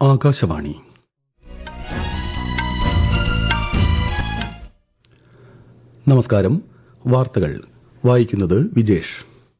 ആകാശവാണി നമസ്കാരം വാർത്തകൾ വായിക്കുന്നത് വിജേഷ്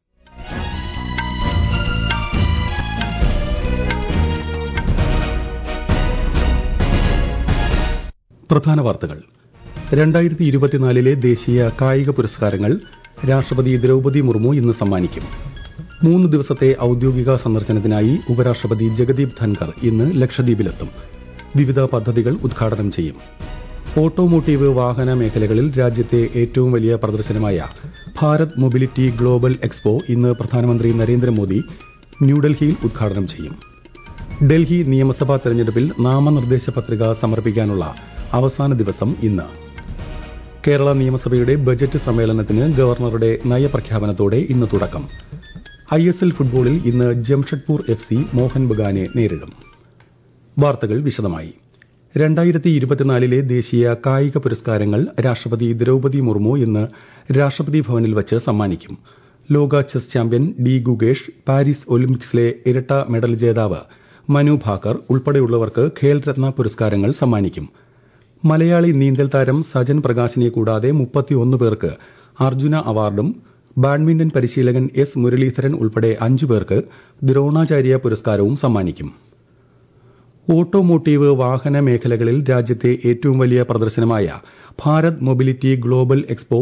പ്രധാന വാർത്തകൾ രണ്ടായിരത്തി ഇരുപത്തിനാലിലെ ദേശീയ കായിക പുരസ്കാരങ്ങൾ രാഷ്ട്രപതി ദ്രൌപതി മുർമു ഇന്ന് സമ്മാനിക്കും മൂന്ന് ദിവസത്തെ ഔദ്യോഗിക സന്ദർശനത്തിനായി ഉപരാഷ്ട്രപതി ജഗദീപ് ധൻകർ ഇന്ന് ലക്ഷദ്വീപിലെത്തും വിവിധ പദ്ധതികൾ ഉദ്ഘാടനം ചെയ്യും ഓട്ടോമോട്ടീവ് വാഹന മേഖലകളിൽ രാജ്യത്തെ ഏറ്റവും വലിയ പ്രദർശനമായ ഭാരത് മൊബിലിറ്റി ഗ്ലോബൽ എക്സ്പോ ഇന്ന് പ്രധാനമന്ത്രി നരേന്ദ്രമോദി ന്യൂഡൽഹിയിൽ ഉദ്ഘാടനം ചെയ്യും ഡൽഹി നിയമസഭാ തെരഞ്ഞെടുപ്പിൽ നാമനിർദ്ദേശ പത്രിക സമർപ്പിക്കാനുള്ള അവസാന ദിവസം ഇന്ന് കേരള നിയമസഭയുടെ ബജറ്റ് സമ്മേളനത്തിന് ഗവർണറുടെ നയപ്രഖ്യാപനത്തോടെ ഇന്ന് തുടക്കം ഐ എസ് എൽ ഫുട്ബോളിൽ ഇന്ന് ജംഷഡ്പൂർ എഫ് സി മോഹൻ ബഗാനെ നേരിടും വാർത്തകൾ വിശദമായി രണ്ടായിരത്തി ഇരുപത്തിനാലിലെ ദേശീയ കായിക പുരസ്കാരങ്ങൾ രാഷ്ട്രപതി ദ്രൌപതി മുർമു ഇന്ന് രാഷ്ട്രപതി ഭവനിൽ വച്ച് സമ്മാനിക്കും ലോക chess champion D Gukesh Paris ഒളിമ്പിക്സിലെ ഇരട്ട മെഡൽ ജേതാവ് മനു ഭാക്കർ ഉൾപ്പെടെയുള്ളവർക്ക് ഖേൽ രത്ന പുരസ്കാരങ്ങൾ സമ്മാനിക്കും മലയാളി നീന്തൽ താരം സജൻ പ്രകാശിനെ കൂടാതെ മുപ്പത്തിയൊന്ന് പേർക്ക് അർജുന അവാർഡും ബാഡ്മിന്റൺ പരിശീലകൻ എസ് മുരളീധരൻ ഉൾപ്പെടെ അഞ്ചു പേർക്ക് ദ്രോണാചാര്യ പുരസ്കാരവും സമ്മാനിക്കും ഓട്ടോമോട്ടീവ് വാഹന മേഖലകളിൽ രാജ്യത്തെ ഏറ്റവും വലിയ പ്രദർശനമായ ഭാരത് മൊബിലിറ്റി ഗ്ലോബൽ എക്സ്പോ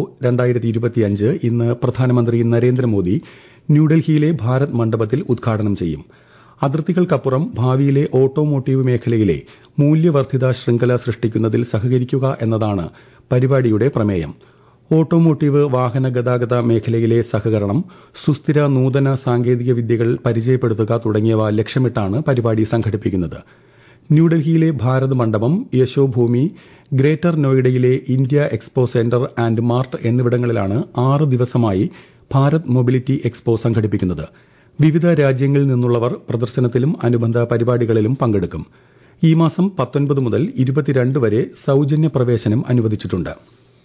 ഇന്ന് പ്രധാനമന്ത്രി നരേന്ദ്രമോദി ന്യൂഡൽഹിയിലെ ഭാരത് മണ്ഡപത്തിൽ ഉദ്ഘാടനം ചെയ്യും അതിർത്തികൾക്കപ്പുറം ഭാവിയിലെ ഓട്ടോമോട്ടീവ് മേഖലയിലെ മൂല്യവർദ്ധിത ശൃംഖല സൃഷ്ടിക്കുന്നതിൽ സഹകരിക്കുക എന്നതാണ് പരിപാടിയുടെ പ്രമേയം ഓട്ടോമോട്ടീവ് വാഹന ഗതാഗത മേഖലയിലെ സഹകരണം സുസ്ഥിര നൂതന സാങ്കേതിക വിദ്യകൾ പരിചയപ്പെടുത്തുക തുടങ്ങിയവ ലക്ഷ്യമിട്ടാണ് പരിപാടി സംഘടിപ്പിക്കുന്നത് ന്യൂഡൽഹിയിലെ ഭാരത് മണ്ഡപം യശോഭൂമി ഗ്രേറ്റർ നോയിഡയിലെ India expo centre and mart എന്നിവിടങ്ങളിലാണ് ആറ് ദിവസമായി ഭാരത് മൊബിലിറ്റി എക്സ്പോ സംഘടിപ്പിക്കുന്നത് വിവിധ രാജ്യങ്ങളിൽ നിന്നുള്ളവർ പ്രദർശനത്തിലും അനുബന്ധ പരിപാടികളിലും പങ്കെടുക്കും ഈ മാസം മുതൽ വരെ സൌജന്യ പ്രവേശനം അനുവദിച്ചിട്ടുണ്ട്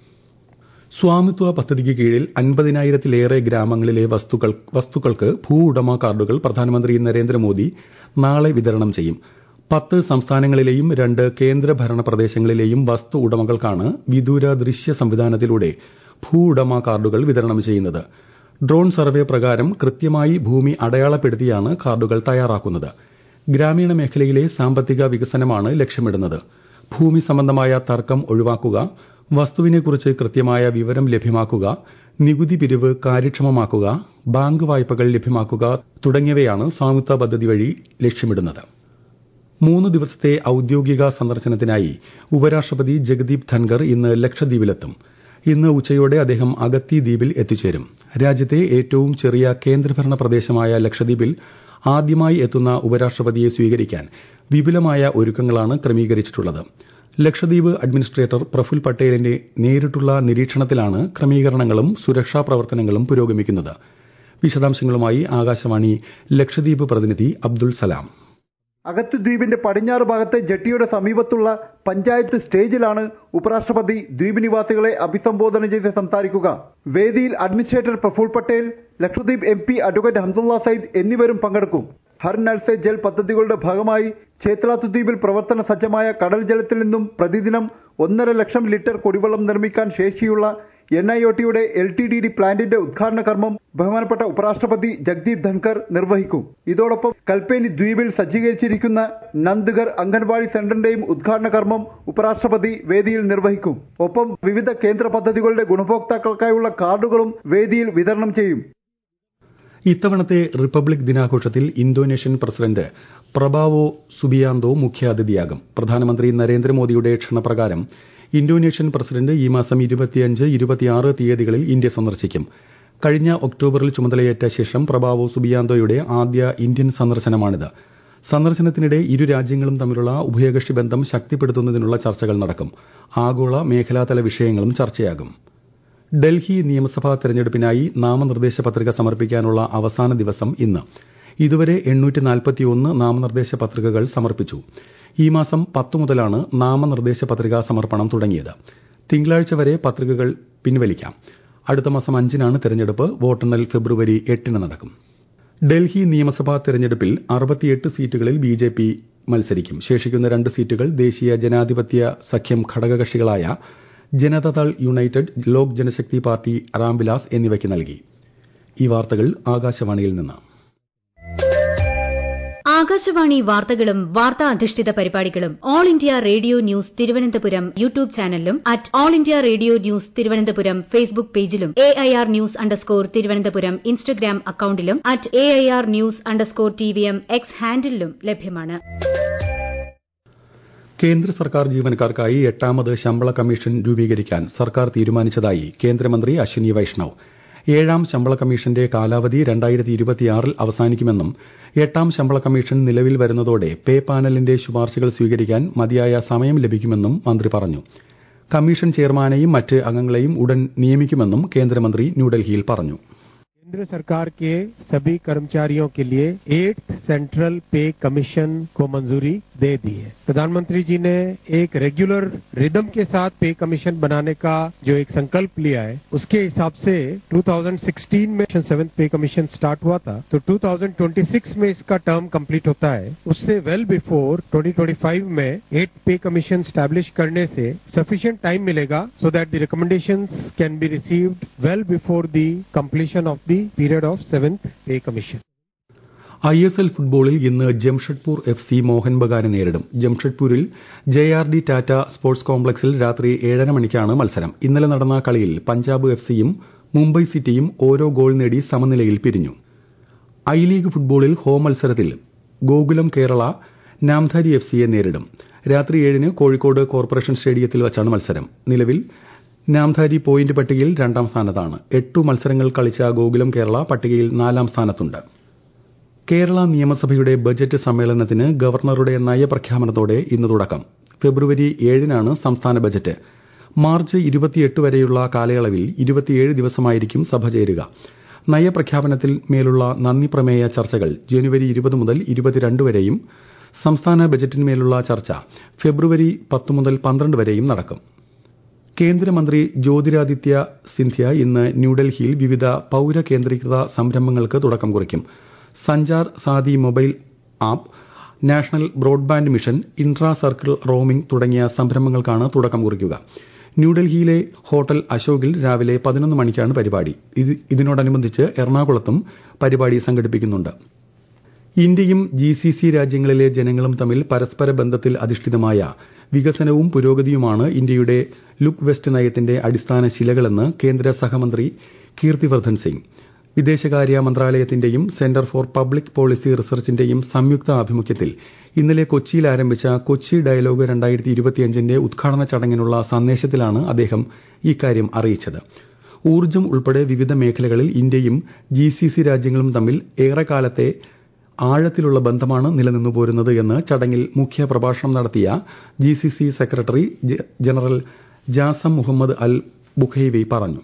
സ്വാമിത്വ പദ്ധതിക്ക് കീഴിൽ അൻപതിനായിരത്തിലേറെ ഗ്രാമങ്ങളിലെ വസ്തുക്കൾക്ക് ഭൂ ഉടമ കാർഡുകൾ പ്രധാനമന്ത്രി നരേന്ദ്രമോദി നാളെ വിതരണം ചെയ്യും പത്ത് സംസ്ഥാനങ്ങളിലെയും രണ്ട് കേന്ദ്രഭരണ പ്രദേശങ്ങളിലെയും വസ്തു ഉടമകൾക്കാണ് വിദൂര ദൃശ്യ സംവിധാനത്തിലൂടെ ഭൂ ഉടമ കാർഡുകൾ വിതരണം ചെയ്യുന്നത് ഡ്രോൺ സർവേ പ്രകാരം കൃത്യമായി ഭൂമി അടയാളപ്പെടുത്തിയാണ് കാർഡുകൾ തയ്യാറാക്കുന്നത് ഗ്രാമീണ മേഖലയിലെ സാമ്പത്തിക വികസനമാണ് ലക്ഷ്യമിടുന്നത് ഭൂമി സംബന്ധമായ തർക്കം ഒഴിവാക്കുക വസ്തുവിനെക്കുറിച്ച് കൃത്യമായ വിവരം ലഭ്യമാക്കുക നികുതി പിരിവ് കാര്യക്ഷമമാക്കുക ബാങ്ക് വായ്പകൾ ലഭ്യമാക്കുക തുടങ്ങിയവയാണ് സ്വാമിത്വ പദ്ധതി വഴി ലക്ഷ്യമിടുന്നത് മൂന്ന് ദിവസത്തെ ഔദ്യോഗിക സന്ദർശനത്തിനായി ഉപരാഷ്ട്രപതി ജഗദീപ് ധൻകർ ഇന്ന് ലക്ഷദ്വീപിലെത്തും ഇന്ന് ഉച്ചയോടെ അദ്ദേഹം അഗത്തി ദ്വീപിൽ എത്തിച്ചേരും രാജ്യത്തെ ഏറ്റവും ചെറിയ കേന്ദ്രഭരണ പ്രദേശമായ ലക്ഷദ്വീപിൽ ആദ്യമായി എത്തുന്ന ഉപരാഷ്ട്രപതിയെ സ്വീകരിക്കാൻ വിപുലമായ ഒരുക്കങ്ങളാണ് ക്രമീകരിച്ചിട്ടുള്ളത് ലക്ഷദ്വീപ് അഡ്മിനിസ്ട്രേറ്റർ പ്രഫുൽ പട്ടേലിന്റെ നേരിട്ടുള്ള നിരീക്ഷണത്തിലാണ് ക്രമീകരണങ്ങളും സുരക്ഷാ പ്രവർത്തനങ്ങളും പുരോഗമിക്കുന്നത് വിശദാംശങ്ങളുമായി ആകാശവാണി ലക്ഷദ്വീപ് പ്രതിനിധി അബ്ദുൾ സലാം അകത്ത് ദ്വീപിന്റെ പടിഞ്ഞാറ് ഭാഗത്തെ ജട്ടിയുടെ സമീപത്തുള്ള പഞ്ചായത്ത് സ്റ്റേജിലാണ് ഉപരാഷ്ട്രപതി ദ്വീപ് നിവാസികളെ അഭിസംബോധന ചെയ്ത് സംസാരിക്കുക വേദിയിൽ administrator Praful Patel Lakshadweep M P advocate Hamdullah Sayeed എന്നിവരും പങ്കെടുക്കും ഹർ നൽ സെ ജൽ പദ്ധതികളുടെ ഭാഗമായി ചേത്ലാത്തു ദ്വീപിൽ പ്രവർത്തന സജ്ജമായ കടൽ ജലത്തിൽ നിന്നും പ്രതിദിനം ഒന്നര ലക്ഷം ലിറ്റർ കുടിവെള്ളം നിർമ്മിക്കാൻ ശേഷിയുള്ള എൻ ഐ ഒ ടിയുടെ എൽ ടി ഡി ഡി പ്ലാന്റിന്റെ ഉദ്ഘാടന കർമ്മം ബഹുമാനപ്പെട്ട ഉപരാഷ്ട്രപതി ജഗ്ദീപ് ധൻകർ നിർവഹിക്കും ഇതോടൊപ്പം കൽപ്പേനി ദ്വീപിൽ സജ്ജീകരിച്ചിരിക്കുന്ന നന്ദ്ഗർ അംഗൻവാടി സെന്ററിന്റെയും ഉദ്ഘാടന കർമ്മം ഉപരാഷ്ട്രപതി വേദിയിൽ നിർവഹിക്കും ഒപ്പം വിവിധ കേന്ദ്ര പദ്ധതികളുടെ ഗുണഭോക്താക്കൾക്കായുള്ള കാർഡുകളും വേദിയിൽ വിതരണം ചെയ്യും ഇത്തവണത്തെ റിപ്പബ്ലിക് ദിനാഘോഷത്തിൽ ഇന്തോനേഷ്യൻ പ്രസിഡന്റ് പ്രബാവോ സുബിയാന്തോ മുഖ്യാതിഥിയാകും പ്രധാനമന്ത്രി നരേന്ദ്രമോദിയുടെ ക്ഷണപ്രകാരം ഇന്തോനേഷ്യൻ പ്രസിഡന്റ് ഈ മാസം ഇരുപത്തിയഞ്ച് ഇരുപത്തിയാറ് തീയതികളിൽ ഇന്ത്യ സന്ദർശിക്കും കഴിഞ്ഞ ഒക്ടോബറിൽ ചുമതലയേറ്റ ശേഷം പ്രബാവോ സുബിയാന്തോയുടെ ആദ്യ ഇന്ത്യൻ സന്ദർശനമാണിത് സന്ദർശനത്തിനിടെ ഇരു രാജ്യങ്ങളും തമ്മിലുള്ള ഉഭയകക്ഷി ബന്ധം ശക്തിപ്പെടുത്തുന്നതിനുള്ള ചർച്ചകൾ നടക്കും ആഗോള മേഖലാതല വിഷയങ്ങളും ചർച്ചയാകും ഡൽഹി നിയമസഭാ തെരഞ്ഞെടുപ്പിനായി നാമനിർദ്ദേശ പത്രിക സമർപ്പിക്കാനുള്ള അവസാന ദിവസം ഇന്ന് ഇതുവരെ നാമനിർദ്ദേശ പത്രികകൾ സമർപ്പിച്ചു ഈ മാസം പത്ത് മുതലാണ് നാമനിർദ്ദേശ പത്രികാ സമർപ്പണം തുടങ്ങിയത് തിങ്കളാഴ്ച വരെ പത്രികകൾ പിൻവലിക്കാം അടുത്ത മാസം അഞ്ചിനാണ് തെരഞ്ഞെടുപ്പ് വോട്ടെണ്ണൽ ഫെബ്രുവരി എട്ടിന് നടക്കും ഡൽഹി നിയമസഭാ തെരഞ്ഞെടുപ്പിൽ അറുപത്തിയെട്ട് സീറ്റുകളിൽ ബിജെപി മത്സരിക്കും ശേഷിക്കുന്ന രണ്ട് സീറ്റുകൾ ദേശീയ ജനാധിപത്യ സഖ്യം ഘടകകക്ഷികളായ ജനതാദൾ യുണൈറ്റഡ് ലോക് ജനശക്തി പാർട്ടി രാംവിലാസ് എന്നിവയ്ക്ക് നൽകി ഈ വാർത്തകൾ ആകാശവാണിയിൽ നിന്ന് ആകാശവാണി വാർത്തകളും വാർത്താ അധിഷ്ഠിത പരിപാടികളും all India radio news Thiruvananthapuram YouTube ചാനലിലും at all India radio news Thiruvananthapuram Facebook പേജിലും A I R news underscore Thiruvananthapuram Instagram അക്കൌണ്ടിലും at A I R news underscore T V M X ഹാൻഡിലും ലഭ്യമാണ് കേന്ദ്ര സർക്കാർ ജീവനക്കാർക്കായി എട്ടാമത് ശമ്പള കമ്മീഷൻ രൂപീകരിക്കാൻ സർക്കാർ തീരുമാനിച്ചതായി കേന്ദ്രമന്ത്രി അശ്വിനി വൈഷ്ണവ് ഏഴാം ശമ്പള കമ്മീഷന്റെ കാലാവധി രണ്ടായിരത്തി ഇരുപത്തിയാറിൽ അവസാനിക്കുമെന്നും എട്ടാം ശമ്പള കമ്മീഷൻ നിലവിൽ വരുന്നതോടെ പേ പാനലിന്റെ ശുപാർശകൾ സ്വീകരിക്കാൻ മതിയായ സമയം ലഭിക്കുമെന്നും മന്ത്രി പറഞ്ഞു കമ്മീഷൻ ചെയർമാനെയും മറ്റ് അംഗങ്ങളെയും ഉടൻ നിയമിക്കുമെന്നും കേന്ദ്രമന്ത്രി ന്യൂഡൽഹിയിൽ പറഞ്ഞു केंद्र सरकार के सभी कर्मचारियों के लिए एट सेंट्रल पे कमीशन को मंजूरी दे दी है प्रधानमंत्री जी ने एक रेगुलर रिदम के साथ पे कमीशन बनाने का जो एक संकल्प लिया है उसके हिसाब से 2016 में सेवेंथ पे कमीशन स्टार्ट हुआ था तो 2026 में इसका टर्म कंप्लीट होता है उससे वेल बिफोर 2025 में एट पे कमीशन स्टैब्लिश करने से सफिशिएंट टाइम मिलेगा so that the recommendations can be received well before the completion of the period of seventh pay commission I S L ഫുട്ബോളിൽ ഇന്ന് ജംഷഡ്പൂർ എഫ് സി മോഹൻ ബഗാനെ നേരിടും ജംഷഡ്പൂരിൽ J R D Tata sports കോംപ്ലക്സിൽ രാത്രി ഏഴര മണിക്കാണ് മത്സരം ഇന്നലെ നടന്ന കളിയിൽ പഞ്ചാബ് എഫ് സിയും മുംബൈ സിറ്റിയും ഓരോ ഗോൾ നേടി സമനിലയിൽ പിരിഞ്ഞു ഐ ലീഗ് ഫുട്ബോളിൽ ഹോം മത്സരത്തിൽ ഗോകുലം കേരള നാംധാരി എഫ് സിയെ നേരിടും രാത്രി ഏഴിന് കോഴിക്കോട് കോർപ്പറേഷൻ സ്റ്റേഡിയത്തിൽ വച്ചാണ് മത്സരം നിലവിൽ നാംധാരി പോയിന്റ് പട്ടികയിൽ രണ്ടാം സ്ഥാനത്താണ് എട്ടു മത്സരങ്ങൾ കളിച്ച ഗോകുലം കേരള പട്ടികയിൽ നാലാം സ്ഥാനത്തുണ്ട് കേരള നിയമസഭയുടെ ബജറ്റ് സമ്മേളനത്തിന് ഗവർണറുടെ നയപ്രഖ്യാപനത്തോടെ ഇന്ന് തുടക്കം ഫെബ്രുവരി ഏഴിനാണ് സംസ്ഥാന ബജറ്റ് മാർച്ച് ഇരുപത്തിയെട്ട് വരെയുള്ള കാലയളവിൽ ഇരുപത്തിയേഴ് ദിവസമായിരിക്കും സഭ ചേരുക നയപ്രഖ്യാപനത്തിൽ മേലുള്ള നന്ദി പ്രമേയ ചർച്ചകൾ ജനുവരി ഇരുപത് മുതൽ ഇരുപത്തിരണ്ട് വരെയും സംസ്ഥാന ബജറ്റിന്മേലുള്ള ചർച്ച ഫെബ്രുവരി പത്ത് മുതൽ പന്ത്രണ്ട് വരെയും നടക്കും കേന്ദ്രമന്ത്രി ജ്യോതിരാദിത്യ സിന്ധ്യ ഇന്ന് ന്യൂഡൽഹിയിൽ വിവിധ പൌര കേന്ദ്രീകൃത സംരംഭങ്ങൾക്ക് തുടക്കം കുറിക്കും Sanchar Saathi mobile app national broadband mission intra circle roaming തുടങ്ങിയ സംരംഭങ്ങൾക്കാണ് തുടക്കം കുറിക്കുക ന്യൂഡൽഹിയിലെ ഹോട്ടൽ അശോകിൽ രാവിലെ പതിനൊന്ന് മണിക്കാണ് പരിപാടി ഇതിനോടനുബന്ധിച്ച് എറണാകുളത്തും പരിപാടി സംഘടിപ്പിക്കുന്നുണ്ട് ഇന്ത്യയും ജി സി സി രാജ്യങ്ങളിലെ ജനങ്ങളും തമ്മിൽ പരസ്പര ബന്ധത്തിൽ അധിഷ്ഠിതമായ വികസനവും പുരോഗതിയുമാണ് ഇന്ത്യയുടെ ലുക്ക് വെസ്റ്റ് നയത്തിന്റെ അടിസ്ഥാന ശിലകളെന്ന് കേന്ദ്ര സഹമന്ത്രി കീർത്തിവർദ്ധൻ സിംഗ് വിദേശകാര്യ മന്ത്രാലയത്തിന്റെയും സെന്റർ ഫോർ പബ്ലിക് പോളിസി റിസർച്ചിന്റെയും സംയുക്ത ആഭിമുഖ്യത്തിൽ ഇന്നലെ കൊച്ചിയിൽ ആരംഭിച്ച കൊച്ചി ഡയലോഗ് രണ്ടായിരത്തി ഇരുപത്തിയഞ്ചിന്റെ ഉദ്ഘാടന ചടങ്ങിനുള്ള സന്ദേശത്തിലാണ് അദ്ദേഹം ഇക്കാര്യം അറിയിച്ചത് ഊർജ്ജം ഉൾപ്പെടെ വിവിധ മേഖലകളിൽ ഇന്ത്യയും ജി സി സി രാജ്യങ്ങളും തമ്മിൽ ഏറെക്കാലത്തെ ആഴത്തിലുള്ള ബന്ധമാണ് നിലനിന്നു പോരുന്നത് എന്ന് ചടങ്ങിൽ മുഖ്യ പ്രഭാഷണം നടത്തിയ G C C secretary general Jasem Mohammed Al Budaiwi പറഞ്ഞു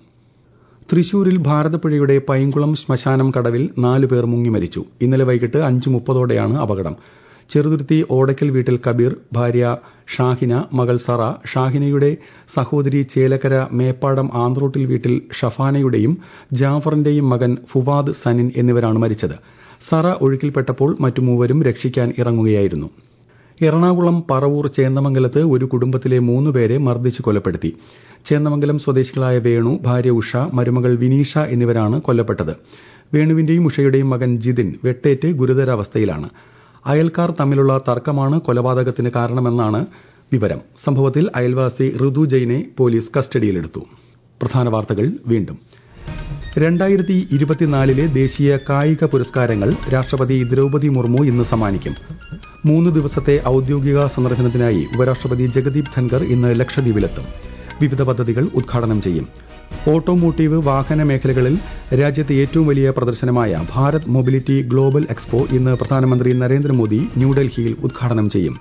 തൃശൂരിൽ ഭാരതപ്പുഴയുടെ പൈങ്കുളം ശ്മശാനം കടവിൽ നാല് പേർ മുങ്ങി മരിച്ചു ഇന്നലെ വൈകിട്ട് അഞ്ച് മുപ്പതോടെയാണ് അപകടം ചെറുതുരുത്തി ഓടയ്ക്കൽ വീട്ടിൽ കബീർ ഭാര്യ ഷാഹിന മകൾ സറ ഷാഹിനയുടെ സഹോദരി ചേലക്കര മേപ്പാടം ആന്ത്രോട്ടിൽ വീട്ടിൽ ഷഫാനയുടെയും ജാഫറിന്റെയും മകൻ ഫുവാദ് സനിൻ എന്നിവരാണ് മരിച്ചത് സറ ഒഴുക്കിൽപ്പെട്ടപ്പോൾ മറ്റു മൂവരും രക്ഷിക്കാൻ ഇറങ്ങുകയായിരുന്നു എറണാകുളം പറവൂർ ചേന്ദമംഗലത്ത് ഒരു കുടുംബത്തിലെ മൂന്ന് പേരെ മർദ്ദിച്ച് കൊലപ്പെടുത്തി ചേന്ദമംഗലം സ്വദേശികളായ വേണു ഭാര്യ ഉഷ മരുമകൾ വിനീഷ എന്നിവരാണ് കൊല്ലപ്പെട്ടത് വേണുവിന്റെയും ഉഷയുടെയും മകൻ ജിതിൻ വെട്ടേറ്റ് ഗുരുതരാവസ്ഥയിലാണ് അയൽക്കാർ തമ്മിലുള്ള തർക്കമാണ് കൊലപാതകത്തിന് കാരണമെന്നാണ് വിവരം സംഭവത്തിൽ അയൽവാസി ഋതു ജെയിനെ പോലീസ് കസ്റ്റഡിയിലെടുത്തു പ്രധാന വാർത്തകൾ വീണ്ടും രണ്ടായിരത്തി ഇരുപത്തിനാലിലെ ദേശീയ കായിക പുരസ്കാരങ്ങൾ രാഷ്ട്രപതി ദ്രൌപതി മുർമു ഇന്ന് സമ്മാനിക്കും മൂന്ന് ദിവസത്തെ ഔദ്യോഗിക സന്ദർശനത്തിനായി ഉപരാഷ്ട്രപതി ജഗദീപ് ധൻകർ ഇന്ന് ലക്ഷദ്വീപിലെത്തും വിവിധ പദ്ധതികൾ ഉദ്ഘാടനം ചെയ്യും ഓട്ടോമോട്ടീവ് വാഹന മേഖലകളിൽ രാജ്യത്തെ ഏറ്റവും വലിയ പ്രദർശനമായ ഭാരത് മൊബിലിറ്റി ഗ്ലോബൽ എക്സ്പോ ഇന്ന് പ്രധാനമന്ത്രി നരേന്ദ്രമോദി ന്യൂഡൽഹിയിൽ ഉദ്ഘാടനം ചെയ്യും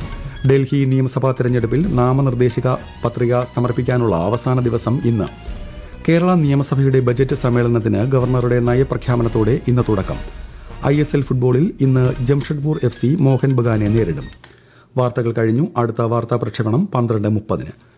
ഡൽഹി നിയമസഭാ തെരഞ്ഞെടുപ്പിൽ നാമനിർദ്ദേശക പത്രിക സമർപ്പിക്കാനുള്ള അവസാന ദിവസം ഇന്ന് കേരള നിയമസഭയുടെ ബജറ്റ് സമ്മേളനത്തിന് ഗവർണറുടെ നയപ്രഖ്യാപനത്തോടെ ഇന്ന് തുടക്കം ഐ എസ് എൽ ഫുട്ബോളിൽ ഇന്ന് ജംഷഡ്പൂർ എഫ് സി മോഹൻ ബഗാനെ നേരിടും വാർത്തകൾ കഴിഞ്ഞു അടുത്ത വാർത്താ പ്രക്ഷേപണം പന്ത്രണ്ട് മുപ്പതിന്